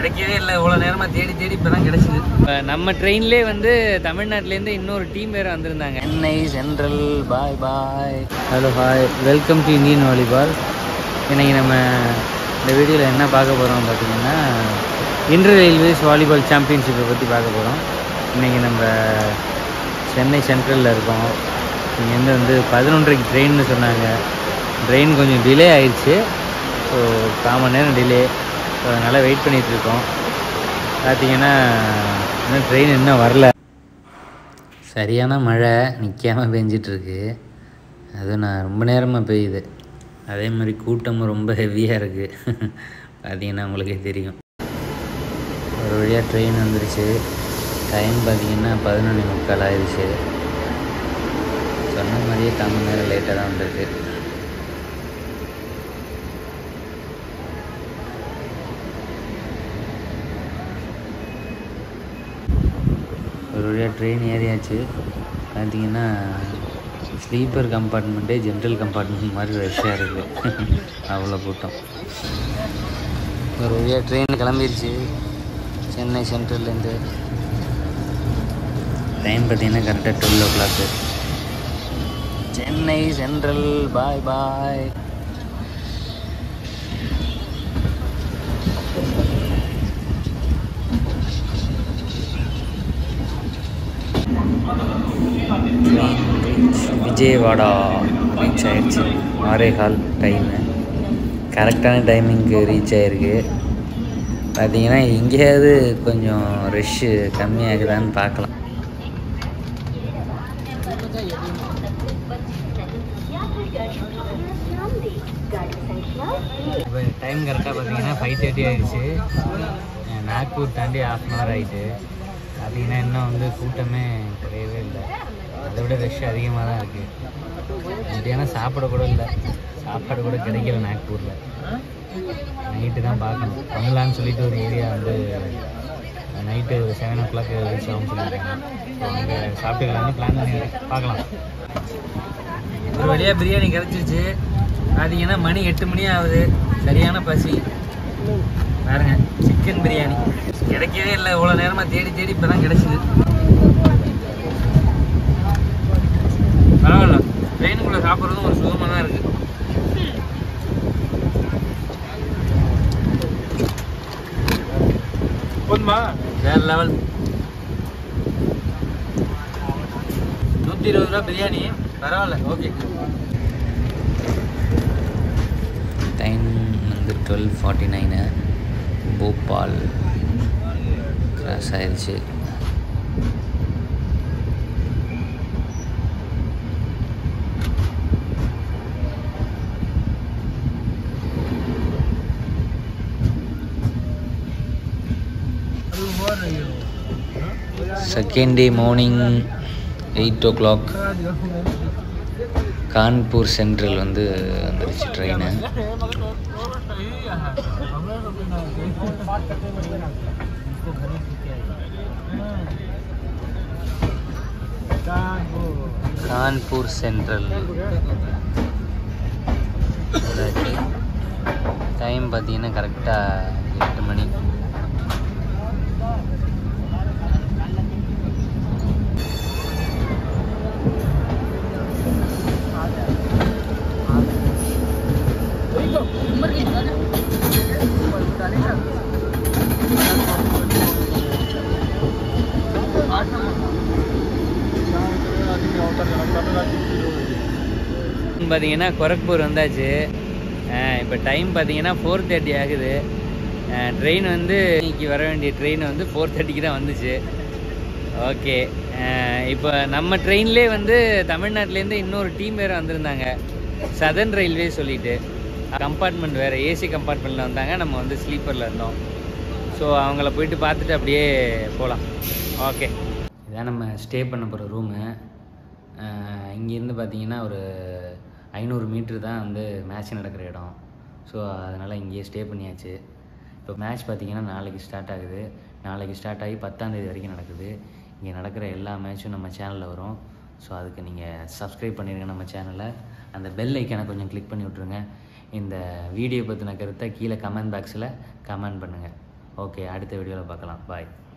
கிடைக்கவே இல்லை இவ்வளோ நேரமாக தேடி தேடி இப்போ தான் கிடைச்சிது நம்ம ட்ரெயின்லேயே வந்து தமிழ்நாட்டிலேருந்து இன்னொரு டீம் வேறு வந்திருந்தாங்க Chennai central bye bye hello hi welcome to Indian volleyball இன்னைக்கு நம்ம இந்த வீடியோவில் என்ன பார்க்க போகிறோம் பார்த்தீங்கன்னா இன்டர் ரயில்வேஸ் வாலிபால் சாம்பியன்ஷிப்பை பற்றி பார்க்க போகிறோம் இன்றைக்கி நம்ம சென்னை சென்ட்ரலில் இருக்கோம் இங்கேருந்து வந்து பதினொன்றரைக்கு ட்ரெயின்னு சொன்னாங்க ட்ரெயின் கொஞ்சம் டிலே ஆயிடுச்சு ஸோ கால் மணி நேரம் டிலே ஸோ அதனால் வெயிட் பண்ணிகிட்டு இருக்கோம் பார்த்தீங்கன்னா இன்னும் ட்ரெயின் இன்னும் வரல சரியான மழை நிற்காமல் பெஞ்சிட்ருக்கு அதுவும் நான் ரொம்ப நேரமாக பெய்யுது அதே மாதிரி கூட்டமும் ரொம்ப ஹெவியாக இருக்குது பார்த்தீங்கன்னா உங்களுக்கே தெரியும் ஒரு வழியாக ட்ரெயின் வந்துருச்சு டைம் பார்த்தீங்கன்னா பதினொன்று முக்கால் ஆயிடுச்சு சொன்ன மாதிரியே கால் மணி நேரம் லேட்டாக தான் வந்திருக்கு ஒரு வழியாக ட்ரெயின் ஏறியாச்சு பார்த்தீங்கன்னா ஸ்லீப்பர் கம்பார்ட்மெண்ட்டே ஜென்ரல் கம்பார்ட்மெண்ட் மாதிரி ரஷ்ஷாக இருக்குது அவ்வளோ கூட்டம் ஒரு வழியாக ட்ரெயின் கிளம்பிருச்சு சென்னை சென்ட்ரல்லேருந்து டைம் பார்த்தீங்கன்னா கரெக்டாக twelve o'clock Chennai central bye bye Vijayawada reach ஆயிடுச்சு ஆரே கால் டைமு கரெக்டான டைமிங்க்கு ரீச் ஆகிருக்கு பார்த்தீங்கன்னா எங்கேயாவது கொஞ்சம் ரஷ்ஷு கம்மியாகுதான்னு பார்க்கலாம் இப்போ டைம் கரெக்டாக பார்த்தீங்கன்னா ஃபைவ் தேர்ட்டி ஆயிடுச்சு அஹ் நாக்பூர் தாண்டி ஹாஃப் அன் ஹவர் ஆகிட்டு பார்த்தீங்கன்னா இன்னும் வந்து கூட்டமே குறையவே இல்லை அதை விட ரஷ் அதிகமாக தான் இருக்குது மத்தியானம் சாப்பிட கூட இல்லை சாப்பாடு கூட கிடைக்கல நாக்பூரில் நைட்டு தான் பார்க்கணும் பண்ணலான்னு சொல்லிட்டு ஒரு ஏரியா வந்து நைட்டு ஒரு செவன் ஓ கிளாக் ரீச் ஆகும்னு சொல்லியிருக்காங்க ஸோ அங்கே சாப்பிட்டுக்கலாம்னு பிளான் பண்ணி பார்க்கலாம் ஒரு வழியாக பிரியாணி கிடச்சிருச்சு பார்த்தீங்கன்னா மணி எட்டு மணி ஆகுது சரியான பசி பாருங்க சிக்கன் பிரியாணி கிடைக்கவே இல்லை இவ்வளோ நேரமாக தேடி தேடி இப்போ தான் கிடச்சிது பரவாயில்ல ட்ரெயினுக்குள்ளே சாப்பிட்றதும் ஒரு சுகமாக தான் இருக்குது போதுமா வேற லெவல் நூற்றி இருபது ரூபா பிரியாணி பரவாயில்ல ஓகே டைம் வந்து twelve forty nine Bhopal cross ஆயிடுச்சு second day morning eight o'clock Kanpur central வந்து வந்துருச்சு ட்ரெயின் கான்பூர் சென்ட்ரல் டைம் பார்த்தீங்கன்னா கரெக்டாக எட்டு மணி பார்த்தீங்கன்னா கொரக்பூர் வந்தாச்சு இப்போ டைம் பார்த்தீங்கன்னா ஃபோர் தேர்ட்டி ஆகுது ட்ரெயின் வந்து இன்னைக்கு வர வேண்டிய ட்ரெயின் வந்து ஃபோர் தேர்ட்டிக்கு தான் வந்துச்சு ஓகே இப்போ நம்ம ட்ரெயின்லேயே வந்து தமிழ்நாட்டிலேருந்து இன்னொரு டீம் வேறு வந்திருந்தாங்க சதர்ன் ரயில்வே சொல்லிட்டு கம்பார்ட்மெண்ட் வேறு ஏசி கம்பார்ட்மெண்ட்டில் வந்தாங்க நம்ம வந்து ஸ்லீப்பரில் இருந்தோம் ஸோ அவங்கள போயிட்டு பார்த்துட்டு அப்படியே போகலாம் ஓகே இதான் நம்ம ஸ்டே பண்ண போகிற ரூமு இங்கேருந்து பார்த்தீங்கன்னா ஒரு ஐநூறு மீட்ரு தான் வந்து மேட்ச் நடக்கிற இடம் ஸோ அதனால் இங்கேயே ஸ்டே பண்ணியாச்சு இப்போ மேட்ச் பார்த்தீங்கன்னா நாளைக்கு ஸ்டார்ட் ஆகுது நாளைக்கு ஸ்டார்ட் ஆகி பத்தாந்தேதி வரைக்கும் நடக்குது இங்கே நடக்கிற எல்லா மேட்சும் நம்ம சேனலில் வரும் ஸோ அதுக்கு நீங்கள் சப்ஸ்கிரைப் பண்ணிடுங்க நம்ம சேனலை அந்த பெல் ஐக்கானை கொஞ்சம் கிளிக் பண்ணி விட்ருங்க இந்த வீடியோ பற்றின கருத்தை கீழே கமெண்ட் பாக்ஸில் கமெண்ட் பண்ணுங்கள் ஓகே அடுத்த வீடியோவில் பார்க்கலாம் பாய்